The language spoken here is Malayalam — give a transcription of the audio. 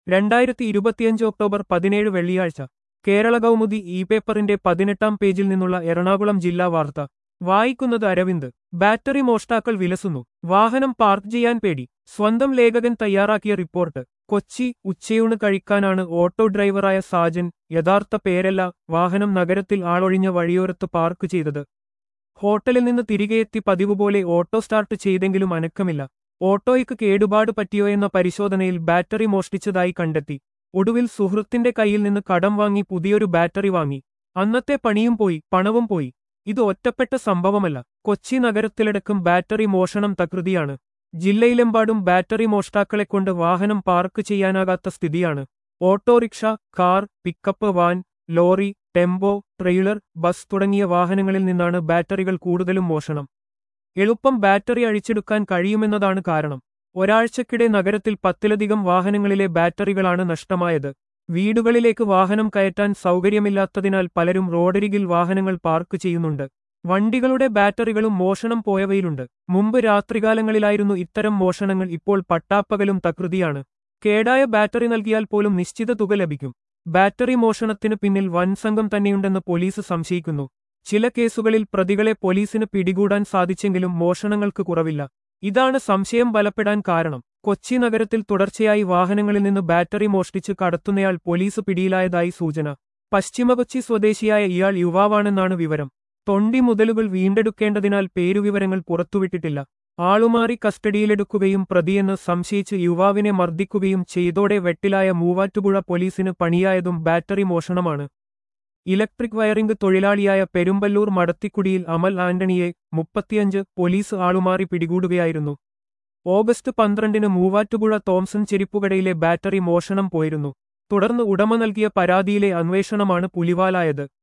രണ്ടായിരത്തി ഇരുപത്തിയഞ്ച് ഒക്ടോബർ പതിനേഴ് വെള്ളിയാഴ്ച കേരള കൗമുദി ഇ പേപ്പറിന്റെ പതിനെട്ടാം പേജിൽ നിന്നുള്ള എറണാകുളം ജില്ലാ വാർത്ത വായിക്കുന്നത് അരവിന്ദ് ബാറ്ററി മോഷ്ടാക്കൾ വിലസുന്നു വാഹനം പാർക്ക് ചെയ്യാൻ പേടി സ്വന്തം ലേഖകൻ തയ്യാറാക്കിയ റിപ്പോർട്ട് കൊച്ചി ഉച്ചയൂണ് കഴിക്കാനാണ് ഓട്ടോ ഡ്രൈവറായ സാജൻ യഥാർത്ഥ പേരല്ല വാഹനം നഗരത്തിൽ ആളൊഴിഞ്ഞ വഴിയോരത്ത് പാർക്ക് ചെയ്തത് ഹോട്ടലിൽ നിന്ന് തിരികെയെത്തി പതിവ് പോലെ ഓട്ടോ സ്റ്റാർട്ട് ചെയ്തെങ്കിലും അനക്കമില്ല ഓട്ടോയ്ക്ക് കേടുപാട് പറ്റിയോ എന്ന പരിശോധനയിൽ ബാറ്ററി മോഷ്ടിച്ചതായി കണ്ടെത്തി ഒടുവിൽ സുഹൃത്തിന്റെ കയ്യിൽ നിന്ന് കടം വാങ്ങി പുതിയൊരു ബാറ്ററി വാങ്ങി അന്നത്തെ പണിയും പോയി പണവും പോയി ഇത് ഒറ്റപ്പെട്ട സംഭവമല്ല കൊച്ചി നഗരത്തിലടക്കം ബാറ്ററി മോഷണം തകൃതിയാണ് ജില്ലയിലെമ്പാടും ബാറ്ററി മോഷ്ടാക്കളെക്കൊണ്ട് വാഹനം പാർക്ക് ചെയ്യാനാകാത്ത സ്ഥിതിയാണ് autorickshaw car pickup van lorry tempo trailer bus തുടങ്ങിയ വാഹനങ്ങളിൽ നിന്നാണ് ബാറ്ററികൾ കൂടുതലും മോഷണം എളുപ്പം ബാറ്ററി അഴിച്ചെടുക്കാൻ കഴിയുമെന്നതാണ് കാരണം ഒരാഴ്ചക്കിടെ നഗരത്തിൽ പത്തിലധികം വാഹനങ്ങളിലെ ബാറ്ററികളാണ് നഷ്ടമായത് വീടുകളിലേക്ക് വാഹനം കയറ്റാൻ സൗകര്യമില്ലാത്തതിനാൽ പലരും റോഡരികിൽ വാഹനങ്ങൾ പാർക്ക് ചെയ്യുന്നുണ്ട് വണ്ടികളുടെ ബാറ്ററികളും മോഷണം പോയവയിലുണ്ട് മുമ്പ് രാത്രികാലങ്ങളിലായിരുന്നു ഇത്തരം മോഷണങ്ങൾ ഇപ്പോൾ പട്ടാപ്പകലും തകൃതിയാണ് കേടായ ബാറ്ററി നൽകിയാൽ പോലും നിശ്ചിത തുക ലഭിക്കും ബാറ്ററി മോഷണത്തിന് പിന്നിൽ വൻ സംഘം തന്നെയുണ്ടെന്ന് പോലീസ് സംശയിക്കുന്നു ചില കേസുകളിൽ പ്രതികളെ പോലീസിന് പിടികൂടാൻ സാധിച്ചെങ്കിലും മോഷണങ്ങൾക്ക് കുറവില്ല ഇതാണ് സംശയം ബലപ്പെടാൻ കാരണം കൊച്ചി നഗരത്തിൽ തുടർച്ചയായി വാഹനങ്ങളിൽ നിന്ന് ബാറ്ററി മോഷ്ടിച്ച് കടത്തുന്നയാൾ പോലീസ് പിടിയിലായതായി സൂചന പശ്ചിമകൊച്ചി സ്വദേശിയായ ഇയാൾ യുവാവാണെന്നാണ് വിവരം തൊണ്ടി മുതലുകൾ വീണ്ടെടുക്കേണ്ടതിനാൽ പേരുവിവരങ്ങൾ പുറത്തുവിട്ടിട്ടില്ല ആളുമാറി കസ്റ്റഡിയിലെടുക്കുകയും പ്രതിയെന്ന് സംശയിച്ച് യുവാവിനെ മർദ്ദിക്കുകയും ചെയ്തോടെ വെട്ടിലായ മൂവാറ്റുപുഴ പോലീസിന് പണിയായതും ബാറ്ററി മോഷണമാണ് ഇലക്ട്രിക് വയറിംഗ് തൊഴിലാളിയായ പെരുമ്പല്ലൂർ മടത്തിക്കുടിയിൽ അമൽ ആന്റണിയെ മുപ്പത്തിയഞ്ച് പോലീസ് ആളുമാറി പിടികൂടുകയായിരുന്നു ഓഗസ്റ്റ് പന്ത്രണ്ടിന് മൂവാറ്റുപുഴ തോംസൺ ചെരിപ്പുകടയിലെ ബാറ്ററി മോഷണം പോയിരുന്നു തുടർന്ന് ഉടമ നൽകിയ പരാതിയിലെ അന്വേഷണമാണ് പുലിവാലായത്